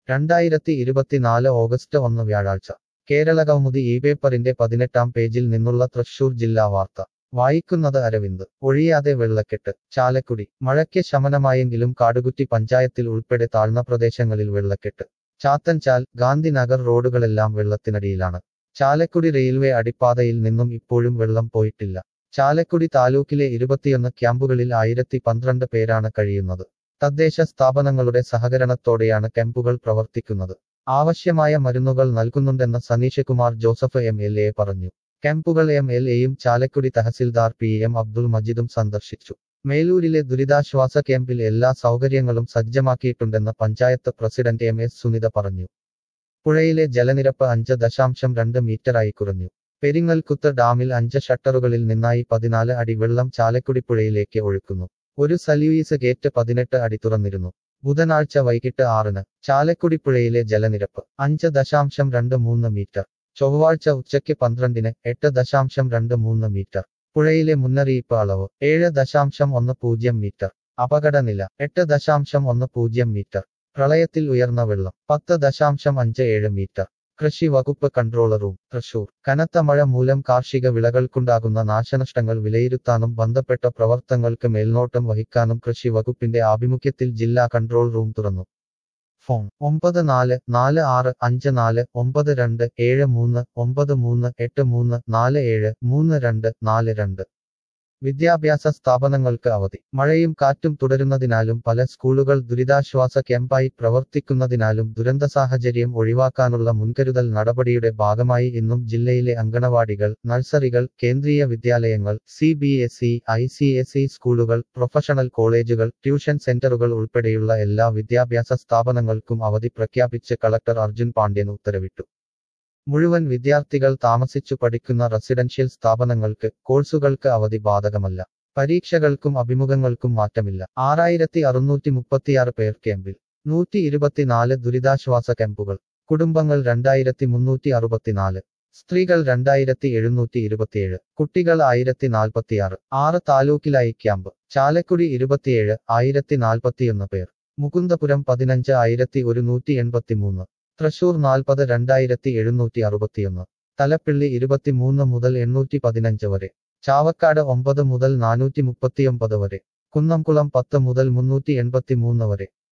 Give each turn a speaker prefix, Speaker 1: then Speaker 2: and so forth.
Speaker 1: രണ്ടായിരത്തി ഇരുപത്തിനാല് ഓഗസ്റ്റ് ഒന്ന് വ്യാഴാഴ്ച കേരള കൗമുദി ഈ പേപ്പറിന്റെ പതിനെട്ടാം പേജിൽ നിന്നുള്ള തൃശൂർ ജില്ലാ വാർത്ത വായിക്കുന്നത് അരവിന്ദ് ഒഴിയാതെ വെള്ളക്കെട്ട് ചാലക്കുടി മഴയ്ക്ക് ശമനമായെങ്കിലും കാടുകുറ്റി പഞ്ചായത്തിൽ ഉൾപ്പെടെ താഴ്ന്ന പ്രദേശങ്ങളിൽ വെള്ളക്കെട്ട് ചാത്തൻചാൽ ഗാന്ധിനഗർ റോഡുകളെല്ലാം വെള്ളത്തിനടിയിലാണ് ചാലക്കുടി റെയിൽവേ അടിപ്പാതയിൽ നിന്നും ഇപ്പോഴും വെള്ളം പോയിട്ടില്ല ചാലക്കുടി താലൂക്കിലെ ഇരുപത്തിയൊന്ന് ക്യാമ്പുകളിൽ ആയിരത്തി പന്ത്രണ്ട് പേരാണ് കഴിയുന്നത് തദ്ദേശ സ്ഥാപനങ്ങളുടെ സഹകരണത്തോടെയാണ് ക്യാമ്പുകൾ പ്രവർത്തിക്കുന്നത് ആവശ്യമായ മരുന്നുകൾ നൽകുന്നുണ്ടെന്ന് Saneesh Kumar Joseph M L A പറഞ്ഞു ക്യാമ്പുകൾ എം എൽ എയും ചാലക്കുടി തഹസിൽദാർ പി എം അബ്ദുൾ മജീദും സന്ദർശിച്ചു മേലൂരിലെ ദുരിതാശ്വാസ ക്യാമ്പിൽ എല്ലാ സൗകര്യങ്ങളും സജ്ജമാക്കിയിട്ടുണ്ടെന്ന് panchayat president M S Sunitha പറഞ്ഞു പുഴയിലെ ജലനിരപ്പ് അഞ്ച് ദശാംശം രണ്ട് മീറ്ററായി കുറഞ്ഞു പെരിങ്ങൽകുത്ത് ഡാമിൽ അഞ്ച് ഷട്ടറുകളിൽ നിന്നായി പതിനാല് അടി വെള്ളം ചാലക്കുടി പുഴയിലേക്ക് ഒഴുക്കുന്നു ഒരു സലൂയിസ് ഗേറ്റ് പതിനെട്ട് അടി തുറന്നിരുന്നു ബുധനാഴ്ച വൈകിട്ട് ആറിന് ചാലക്കുടി പുഴയിലെ ജലനിരപ്പ് അഞ്ച് ദശാംശം രണ്ട് മൂന്ന് മീറ്റർ ചൊവ്വാഴ്ച ഉച്ചയ്ക്ക് പന്ത്രണ്ടിന് എട്ട് ദശാംശം രണ്ട് മൂന്ന് മീറ്റർ പുഴയിലെ മുന്നറിയിപ്പ് അളവ് ഏഴ് ദശാംശം ഒന്ന് പൂജ്യം മീറ്റർ അപകടനില എട്ട് ദശാംശം ഒന്ന് പൂജ്യം മീറ്റർ പ്രളയത്തിൽ ഉയർന്ന വെള്ളം പത്ത് ദശാംശം അഞ്ച് ഏഴ് മീറ്റർ കൃഷി വകുപ്പ് കൺട്രോളറും തൃശൂർ കനത്ത മഴ മൂലം കാർഷിക വിളകൾക്കുണ്ടാകുന്ന നാശനഷ്ടങ്ങൾ വിലയിരുത്താനും ബന്ധപ്പെട്ട പ്രവർത്തനങ്ങൾക്ക് മേൽനോട്ടം വഹിക്കാനും കൃഷി വകുപ്പിന്റെ ആഭിമുഖ്യത്തിൽ ജില്ലാ കൺട്രോൾ റൂം തുറന്നു ഫോൺ ഒമ്പത് നാല് നാല് ആറ് അഞ്ച് നാല് ഒമ്പത് രണ്ട് ഏഴ് മൂന്ന് ഒമ്പത് മൂന്ന് എട്ട് മൂന്ന് നാല് ഏഴ് മൂന്ന് രണ്ട് നാല് രണ്ട് വിദ്യാഭ്യാസ സ്ഥാപനങ്ങൾക്ക് അവധി മഴയും കാറ്റും തുടരുന്നതിനാലും പല സ്കൂളുകൾ ദുരിതാശ്വാസ ക്യാമ്പായി പ്രവർത്തിക്കുന്നതിനാലും ദുരന്ത സാഹചര്യം ഒഴിവാക്കാനുള്ള മുൻകരുതൽ നടപടിയുടെ ഭാഗമായി ഇന്നും ജില്ലയിലെ അങ്കണവാടികൾ നഴ്സറികൾ കേന്ദ്രീയ വിദ്യാലയങ്ങൾ C B S E I C S E സ്കൂളുകൾ പ്രൊഫഷണൽ കോളേജുകൾ ട്യൂഷൻ സെന്ററുകൾ ഉൾപ്പെടെയുള്ള എല്ലാ വിദ്യാഭ്യാസ സ്ഥാപനങ്ങൾക്കും അവധി പ്രഖ്യാപിച്ച് കളക്ടർ അർജുൻ പാണ്ഡ്യൻ ഉത്തരവിട്ടു മുഴുവൻ വിദ്യാർത്ഥികൾ താമസിച്ചു പഠിക്കുന്ന റെസിഡൻഷ്യൽ സ്ഥാപനങ്ങൾക്ക് കോഴ്സുകൾക്ക് അവധി ബാധകമല്ല പരീക്ഷകൾക്കും അഭിമുഖങ്ങൾക്കും മാറ്റമില്ല ആറായിരത്തി അറുന്നൂറ്റി മുപ്പത്തിയാറ് പേർ ക്യാമ്പിൽ നൂറ്റി ഇരുപത്തിനാല് ദുരിതാശ്വാസ ക്യാമ്പുകൾ കുടുംബങ്ങൾ രണ്ടായിരത്തി മുന്നൂറ്റി അറുപത്തിനാല് സ്ത്രീകൾ രണ്ടായിരത്തി എഴുന്നൂറ്റി ഇരുപത്തിയേഴ് കുട്ടികൾ ആയിരത്തി നാൽപ്പത്തിയാറ് ആറ് താലൂക്കിലായി ക്യാമ്പ് ചാലക്കുടി ഇരുപത്തിയേഴ് ആയിരത്തി നാൽപ്പത്തിയൊന്ന് പേർ മുകുന്ദപുരം പതിനഞ്ച് ആയിരത്തി ഒരുന്നൂറ്റി എൺപത്തിമൂന്ന് തൃശൂർ നാൽപ്പത് രണ്ടായിരത്തി എഴുന്നൂറ്റി അറുപത്തിയൊന്ന് തലപ്പിള്ളി ഇരുപത്തിമൂന്ന് മുതൽ എണ്ണൂറ്റി പതിനഞ്ച് വരെ ചാവക്കാട് ഒമ്പത് മുതൽ നാനൂറ്റി മുപ്പത്തിയൊമ്പത് വരെ കുന്നംകുളം പത്ത് മുതൽ മുന്നൂറ്റി എൺപത്തിമൂന്ന് വരെ